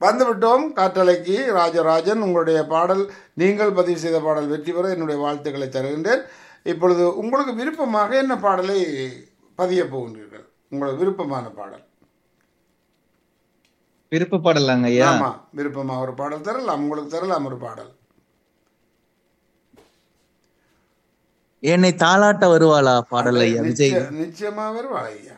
வந்துவிட்டோம் காற்றலைக்கு ராஜராஜன் உங்களுடைய பாடல் நீங்கள் பதிவு செய்த பாடல் வெற்றி பெற என்னுடைய வாழ்த்துக்களை தருகின்றேன் இப்பொழுது உங்களுக்கு விருப்பமாக என்ன பாடலை பதிய போகின்றீர்கள் உங்களுக்கு விருப்பமான பாடல் விருப்ப பாடலாங்க ஐயா ஆமா விருப்பமாக ஒரு பாடல் தரலாம் உங்களுக்கு தரலாம் ஒரு பாடல் என்னை தாளாட்ட வருவாளா பாடல் ஐயா விஜய் நிச்சய- நிச்சயமா வருவாள் ஐயா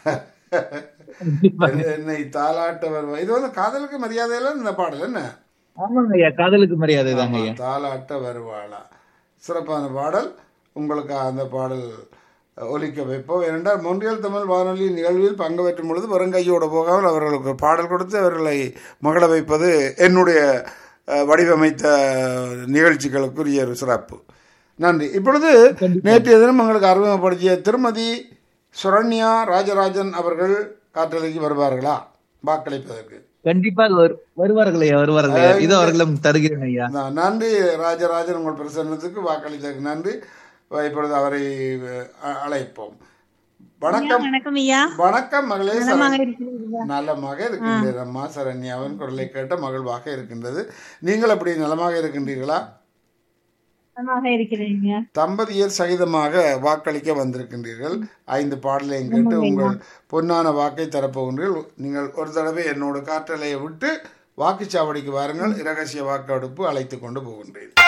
என்னை தாலாட்ட வருவா இது வந்து காதலுக்கு மரியாதையில இந்த பாடல் என்ன ஆமாங்க ஐயா காதலுக்கு மரியாதை தாங்க ஆமா, ஐயா தாலாட்ட வருவாளா சிறப்பான பாடல் உங்களுக்கு அந்த பாடல் ஒலிக்க வைப்போம் ஏனென்றால் மொன்றியல் தமிழ் வானொலி நிகழ்வில் பங்கு பெற்றும் பொழுது வெறுங்கையோடு போகாமல் அவர்களுக்கு பாடல் கொடுத்து அவர்களை மகள வைப்பது என்னுடைய அஹ், வடிவமைத்த நிகழ்ச்சிகளுக்குரிய ஒரு சிறப்பு நன்றி இப்பொழுது நேற்றைய தினம் எங்களுக்கு அறிமுகப்படுத்திய திருமதி சுரண்யா ராஜராஜன் அவர்கள் காற்றலைக்கு வருவார்களா வாக்களிப்பதற்கு கண்டிப்பாக வரு- வருவார்கள் ஐயா வருவார்கள் ஐயா இதோ அவர்களும் தருகிறேன் ஐயா நான் நன்றி ராஜராஜன் உங்கள் பிரசன்னத்துக்கு வாக்களித்ததுக்கு நன்றி இப்பொழுது அவரை அஹ், அழைப்போம் வணக்கம் வணக்கம் ஐயா வணக்கம் மகளே நலமாக சரண்- இருக்கிறீர்களா? நலமாக இருக்கின்றது அம்மா சரண்யாவின் குரலை கேட்ட மகிழ்வாக இருக்கின்றது நீங்கள் அப்படி நலமாக இருக்கின்றீர்களா நலமாக இருக்கிறீங்க தம்பதியர் சகிதமாக வாக்களிக்க வந்திருக்கின்றீர்கள் ஐந்து பாடலையும் கேட்டு உங்கள் பொன்னான வாக்கை தரப்போகின்றீர்கள் நீங்கள் ஒரு தடவை என்னோட காற்றலையை விட்டு வாக்குச்சாவடிக்கு வாருங்கள் இரகசிய வாக்கெடுப்பு அழைத்து கொண்டு போகின்றேன்